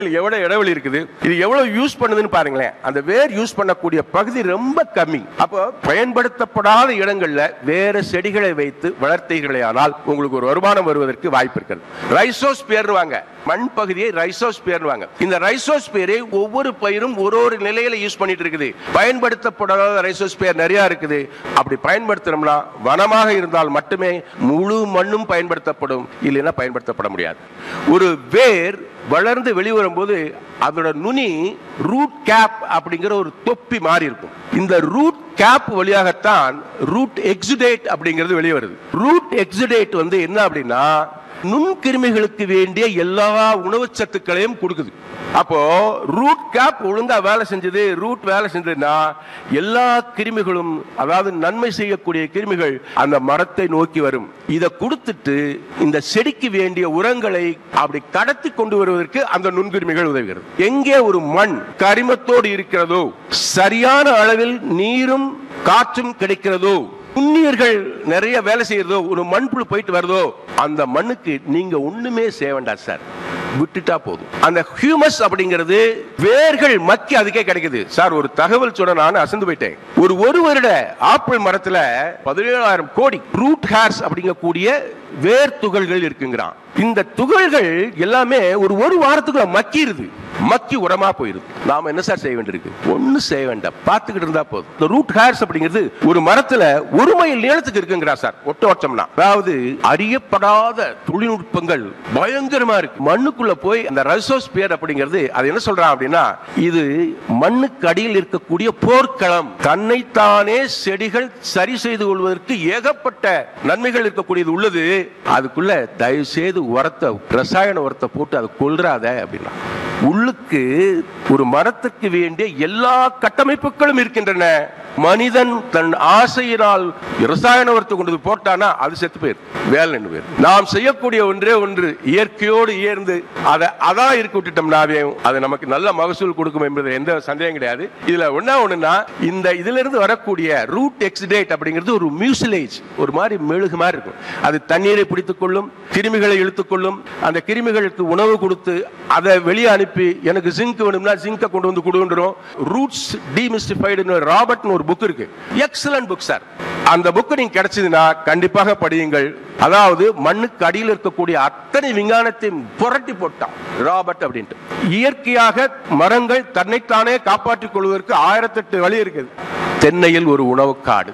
எவ்வளவு இடைவெளி இருக்குது இது எவ்வளவு யூஸ் பண்ணுதுன்னு பாருங்களேன் அந்த வேர் யூஸ் பண்ணக்கூடிய பகுதி ரொம்ப கம்மி அப்போ பயன்படுத்தப்படாத இடங்கள்ல வேற செடிகளை வைத்து வளர்த்தீர்களே ஆனால் உங்களுக்கு ஒரு வருமானம் வருவதற்கு வாய்ப்பு இருக்கிறது ரைசோஸ்பியர்வாங்க மண் பகுதியை ரைசோஸ்பியர்வாங்க இந்த ரைசோஸ்பியரை ஒவ்வொரு பயிரும் ஒரு ஒரு நிலையில யூஸ் பண்ணிட்டு இருக்குது பயன்படுத்தப்படாத ரைசோஸ்பியர் நிறைய இருக்குது அப்படி பயன்படுத்தணும்னா வனமாக இருந்தால் மட்டுமே முழு மண்ணும் பயன்படுத்தப்படும் இல்லைன்னா பயன்படுத்தப்பட முடியாது ஒரு வேர் வளர்ந்து வெளிவரும்போது அதோட நுனி ரூட் கேப் அப்படிங்கிற ஒரு தொப்பி மாறி இருக்கும் இந்த ரூட் கேப் வழியாகத்தான் ரூட் எக்ஸுடேட் அப்படிங்கிறது வெளியே வருது ரூட் எக்ஸுடேட் வந்து என்ன அப்படின்னா நுண்கிருமிகளுக்கு வேண்டிய எல்லா உணவு சத்துக்களையும் கொடுக்குது அப்போ ரூட் கேப் ஒழுங்கா வேலை செஞ்சது ரூட் வேலை செஞ்சதுன்னா எல்லா கிருமிகளும் அதாவது நன்மை செய்யக்கூடிய கிருமிகள் அந்த மரத்தை நோக்கி வரும் இதை கொடுத்துட்டு இந்த செடிக்கு வேண்டிய உரங்களை அப்படி கடத்தி கொண்டு வருவதற்கு அந்த நுண்கிருமிகள் உதவுகிறது எங்கே ஒரு மண் கரிமத்தோடு இருக்கிறதோ சரியான அளவில் நீரும் காற்றும் கிடைக்கிறதோ புண்ணியர்கள் நிறைய வேலை செய்யறதோ ஒரு மண்புழு போயிட்டு வருதோ அந்த மண்ணுக்கு நீங்க ஒண்ணுமே செய்ய வேண்டாம் சார் விட்டுட்டா போதும் அந்த ஹியூமஸ் அப்படிங்கிறது வேர்கள் மக்கி அதுக்கே கிடைக்குது சார் ஒரு தகவல் சொன்ன நான் அசந்து போயிட்டேன் ஒரு ஒரு வருட ஆப்பிள் மரத்துல பதினேழாயிரம் கோடி ரூட் ஹேர்ஸ் அப்படிங்கக்கூடிய வேர் துகள்கள் இருக்குங்கிறான் இந்த துகள்கள் எல்லாமே ஒரு ஒரு வாரத்துக்குள்ள மக்கிருது மக்கி உரமா போயிருது நாம என்ன சார் செய்ய வேண்டியிருக்கு ஒண்ணு செய்ய வேண்டாம் பார்த்துக்கிட்டு இருந்தா போதும் இந்த ரூட் ஹேர்ஸ் அப்படிங்கிறது ஒரு மரத்துல ஒரு மைல் நீளத்துக்கு இருக்குங்கிறா சார் ஒட்ட ஓட்டம்னா அதாவது அறியப்படாத தொழில்நுட்பங்கள் பயங்கரமா இருக்கு மண்ணுக்குள்ள போய் அந்த ரைசோஸ்பியர் அப்படிங்கிறது அது என்ன சொல்றான் அப்படின்னா இது மண்ணுக்கு அடியில் இருக்கக்கூடிய போர்க்களம் தன்னைத்தானே செடிகள் சரி செய்து கொள்வதற்கு ஏகப்பட்ட நன்மைகள் இருக்கக்கூடியது உள்ளது அதுக்குள்ள தயவு செய்து உரத்தை ரசாயன உரத்தை போட்டு அதை கொல்றாத அப்படின்னா உள்ளுக்கு ஒரு மரத்துக்கு வேண்டிய எல்லா கட்டமைப்புகளும் இருக்கின்றன மனிதன் தன் ஆசையினால் ரசாயன உரத்தை கொண்டு போய் போட்டானா அது செத்து போயிரு வேலை நின்று போயிரு நாம் செய்யக்கூடிய ஒன்றே ஒன்று இயற்கையோடு இயர்ந்து அதை அதான் இருக்க விட்டுட்டோம்னாவே அது நமக்கு நல்ல மகசூல் கொடுக்கும் என்பது எந்த சந்தேகம் கிடையாது இதுல ஒண்ணா ஒண்ணுன்னா இந்த இதுல இருந்து வரக்கூடிய ரூட் எக்ஸிடேட் அப்படிங்கிறது ஒரு மியூசிலேஜ் ஒரு மாதிரி மெழுகு மாதிரி இருக்கும் அது தண்ணீரை பிடித்துக் கொள்ளும் கிருமிகளை இழுத்துக் கொள்ளும் அந்த கிருமிகளுக்கு உணவு கொடுத்து அதை வெளியே அனுப்பி எனக்கு ஜிங்க் வேணும்னா ஜிங்கை கொண்டு வந்து கொடுன்றோம் ரூட்ஸ் டிமிஸ்டிஃபைடு ராபர்ட்னு ஒரு புக் இருக்கு எக்ஸலன்ட் புக் சார் அந்த புக் நீங்க கிடைச்சதுன்னா கண்டிப்பாக படியுங்கள் அதாவது மண்ணுக்கு அடியில் இருக்கக்கூடிய அத்தனை விஞ்ஞானத்தையும் புரட்டி போட்டான் ராபர்ட் அப்படின்ட்டு இயற்கையாக மரங்கள் தன்னைத்தானே காப்பாற்றிக் கொள்வதற்கு ஆயிரத்தெட்டு வழி இருக்குது தென்னையில் ஒரு உணவு காடு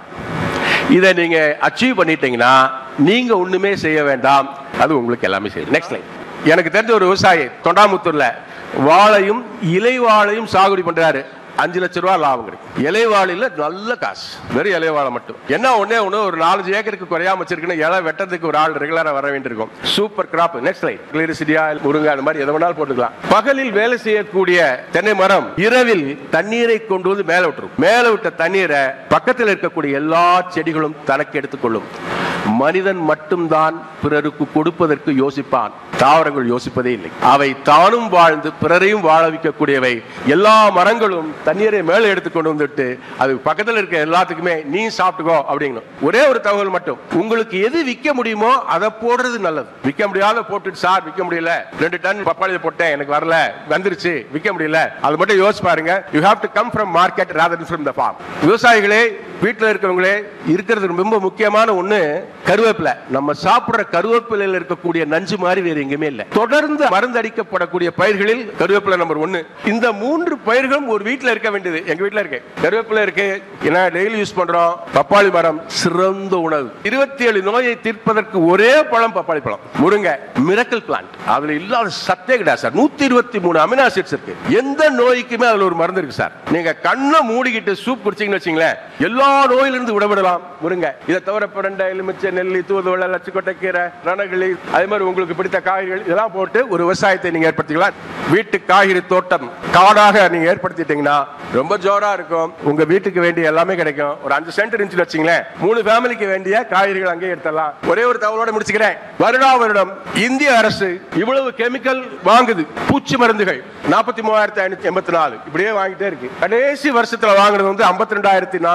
இதை நீங்க அச்சீவ் பண்ணிட்டீங்கன்னா நீங்க ஒண்ணுமே செய்ய வேண்டாம் அது உங்களுக்கு எல்லாமே செய்யும் நெக்ஸ்ட் லைன் எனக்கு தெரிஞ்ச ஒரு விவசாயி தொண்டாமுத்தூர்ல வாழையும் இலை வாழையும் சாகுபடி பண்றாரு அஞ்சு லட்ச ரூபாய் லாபம் கிடைக்கும் இலைவாழையில நல்ல காசு வெறும் இலைவாழை மட்டும் என்ன ஒண்ணே ஒண்ணு ஒரு நாலஞ்சு ஏக்கருக்கு குறையாம வச்சிருக்கணும் இலை வெட்டத்துக்கு ஒரு ஆள் ரெகுலரா வர வேண்டியிருக்கும் super crop next line gliricidia முருங்கை அந்த மாதிரி எதை வேணாலும் போட்டுக்கலாம் பகலில் வேலை செய்யக்கூடிய தென்னை மரம் இரவில் தண்ணீரை கொண்டு வந்து மேல விட்டுரும் மேல விட்ட தண்ணீரை பக்கத்தில் இருக்கக்கூடிய எல்லா செடிகளும் தனக்கு எடுத்துக்கொள்ளும் மனிதன் மட்டும்தான் பிறருக்கு கொடுப்பதற்கு யோசிப்பான் தாவரங்கள் யோசிப்பதே இல்லை அவை தானும் வாழ்ந்து பிறரையும் வாழ வைக்கக்கூடியவை எல்லா மரங்களும் தண்ணீரை மேலே எடுத்து கொண்டு வந்துட்டு அது பக்கத்தில் இருக்க எல்லாத்துக்குமே நீ சாப்பிட்டுக்கோ அப்படிங்கணும் ஒரே ஒரு தகவல் மட்டும் உங்களுக்கு எது விற்க முடியுமோ அதை போடுறது நல்லது விற்க முடியாத போட்டுட்டு சார் விற்க முடியல ரெண்டு டன் பப்பாளியை போட்டேன் எனக்கு வரல வந்துருச்சு விற்க முடியல அது மட்டும் யோசிச்சு பாருங்க you have to come from market rather from the farm விவசாயிகளே வீட்டில் இருக்கவங்களே இருக்கிறது ரொம்ப முக்கியமான ஒண்ணு கருவேப்பிலை நம்ம சாப்பிடுற கருவேப்பிலையில் இருக்கக்கூடிய நஞ்சு மாதிரி வேற எங்கேயுமே இல்லை தொடர்ந்து மருந்து அடிக்கப்படக்கூடிய பயிர்களில் கருவேப்பிலை நம்பர் ஒன்னு இந்த மூன்று பயிர்களும் ஒரு வீட்டில் இருக்க வேண்டியது எங்க வீட்டில் இருக்கு கருவேப்பிலை இருக்கு ஏன்னா டெய்லி யூஸ் பண்றோம் பப்பாளி மரம் சிறந்த உணவு இருபத்தி ஏழு நோயை தீர்ப்பதற்கு ஒரே பழம் பப்பாளி பழம் முருங்கை மிரக்கல் பிளான்ட் அதுல இல்லாத சத்தே கிடையாது சார் நூத்தி இருபத்தி மூணு அமினோ ஆசிட்ஸ் இருக்கு எந்த நோய்க்குமே அதுல ஒரு மருந்து இருக்கு சார் நீங்க கண்ணை மூடிக்கிட்டு சூப் குடிச்சீங்கன்னு வச்சீங்களேன் எல்லா நோயிலிருந்து விடவிடலாம் முருங்கை இதை தவிர பிரண்டை எலுமிச்சை நெல்லி தூதுவளை லட்சக்கொட்டை கீரை ரணகளி அதே மாதிரி உங்களுக்கு பிடித்த காய்கறிகள் இதெல்லாம் போட்டு ஒரு விவசாயத்தை நீங்க ஏற்படுத்திக்கலாம் வீட்டு காய்கறி தோட்டம் காடாக நீங்க ஏற்படுத்திட்டீங்கன்னா ரொம்ப ஜோரா இருக்கும் உங்க வீட்டுக்கு வேண்டிய எல்லாமே கிடைக்கும் ஒரு அஞ்சு சென்ட் இருந்துச்சு வச்சுங்களேன் மூணு ஃபேமிலிக்கு வேண்டிய காய்கறிகள் அங்கேயே எடுத்துடலாம் ஒரே ஒரு தகவலோட முடிச்சுக்கிறேன் வருடா வருடம் இந்திய அரசு இவ்வளவு கெமிக்கல் வாங்குது பூச்சி மருந்துகள் நாற்பத்தி மூவாயிரத்தி ஐநூத்தி எண்பத்தி நாலு இப்படியே வாங்கிட்டே இருக்கு கடைசி வருஷத்துல வாங்குறது வந்து ஐம்பத்தி ரெண்டாயிரத்தி நானூத்தி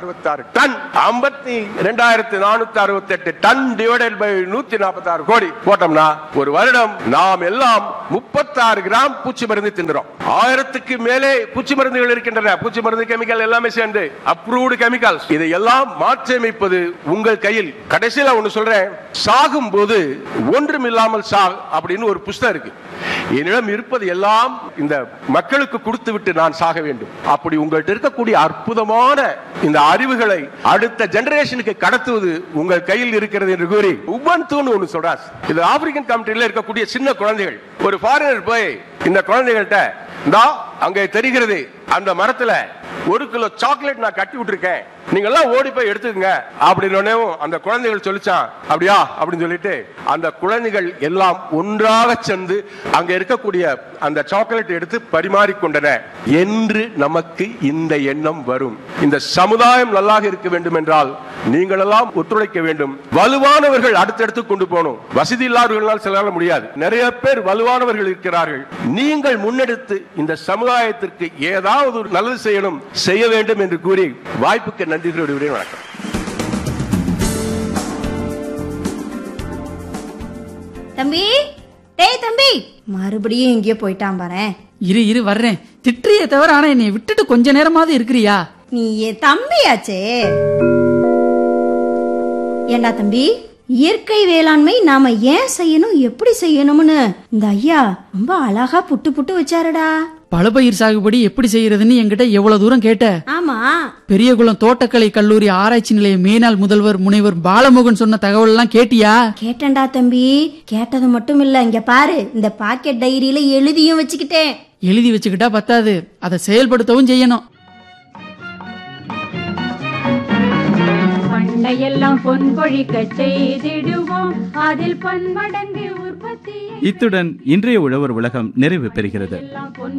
அறுபத்தி ஆறு டன் ஐம்பத்தி ரெண்டாயிரத்தி நானூத்தி அறுபத்தி எட்டு டன் டிவைடட் பை நூத்தி நாற்பத்தி ஆறு கோடி போட்டோம்னா ஒரு வருடம் நாம் எல்லாம் முப்பத்தாறு கிராம் பூச்சி மருந்து தின்றோம் ஆயிரத்துக்கு மேலே பூச்சி மருந்துகள் இருக்கின்றன பூச்சி மருந்து கெமிக்கல் எல்லாமே சேர்ந்து அப்ரூவ்டு கெமிக்கல்ஸ் இதை எல்லாம் மாற்றியமைப்பது உங்கள் கையில் கடைசியில ஒண்ணு சொல்றேன் சாகும் போது ஒன்றும் இல்லாமல் சாக் அப்படின்னு ஒரு புஸ்தகம் இருக்கு என்னிடம் இருப்பது எல்லாம் இந்த மக்களுக்கு கொடுத்து விட்டு நான் சாக வேண்டும் அப்படி உங்கள்கிட்ட இருக்கக்கூடிய அற்புதமான இந்த அறிவுகளை அடுத்த ஜெனரேஷனுக்கு கடத்துவது உங்கள் கையில் இருக்கிறது என்று கூறி உபன்துன்னு ஒண்ணு சொல்றாஸ் இது ஆப்பிரிக்கன் கண்ட்ரில இருக்கக்கூடிய சின்ன குழந்தைகள் ஒரு ஃபாரினர் போய் இந்த குழந்தைகள்கிட்ட இந்தா அங்கே தெரிகிறது அந்த மரத்துல ஒரு கிலோ சாக்லேட் நான் கட்டி விட்டுருக்கேன் நீங்க எல்லாம் ஓடி போய் எடுத்துக்கங்க அப்படின்னு அந்த குழந்தைகள் சொல்லிச்சான் அப்படியா அப்படின்னு சொல்லிட்டு அந்த குழந்தைகள் எல்லாம் ஒன்றாக சேர்ந்து அங்க இருக்கக்கூடிய அந்த சாக்லேட் எடுத்து பரிமாறிக்கொண்டன என்று நமக்கு இந்த எண்ணம் வரும் இந்த சமுதாயம் நல்லாக இருக்க வேண்டும் என்றால் நீங்கள் எல்லாம் ஒத்துழைக்க வேண்டும் வலுவானவர்கள் அடுத்தடுத்து கொண்டு போகணும் வசதி இல்லாதவர்களால் சிலரால முடியாது நிறைய பேர் வலுவானவர்கள் இருக்கிறார்கள் நீங்கள் முன்னெடுத்து இந்த சமுதாயத்திற்கு ஏதாவது ஒரு நல்லது செய்யணும் செய்ய வேண்டும் என்று கூறி வாய்ப்புக்கு நன்றி கூறி விடுகிறேன். வணக்கம் தம்பி டேய் தம்பி மறுபடியும் எங்கேயோ போயிட்டான் பாரேன் இரு இரு வர்றேன் திட்டுறியே தவிர ஆனா என்னை விட்டுட்டு கொஞ்ச நேரமாவது இருக்கிறியா நீ என் தம்பியாச்சே ஏண்டா தம்பி இயற்கை வேளாண்மை நாம ஏன் செய்யணும் எப்படி செய்யணும்னு இந்த ஐயா ரொம்ப அழகா புட்டு புட்டு வச்சாருடா பழப்பயிர் சாகுபடி எப்படி செய்யறதுன்னு என்கிட்ட எவ்வளவு தூரம் கேட்ட ஆமா பெரியகுளம் தோட்டக்கலை கல்லூரி ஆராய்ச்சி நிலைய மேனாள் முதல்வர் முனைவர் பாலமோகன் சொன்ன தகவல் எல்லாம் கேட்டியா கேட்டேன்டா தம்பி கேட்டது மட்டும் இல்ல இங்க பாரு இந்த பாக்கெட் டைரியில எழுதியும் வச்சுக்கிட்டேன் எழுதி வச்சுக்கிட்டா பத்தாது அதை செயல்படுத்தவும் செய்யணும் பண்டையெல்லாம் பொன் பொழிக்க செய்திடுவோம் அதில் பன்மடங்கு உற்பத்தியை இத்துடன் இன்றைய உழவர் உலகம் நிறைவு பெறுகிறது எல்லாம் பொன்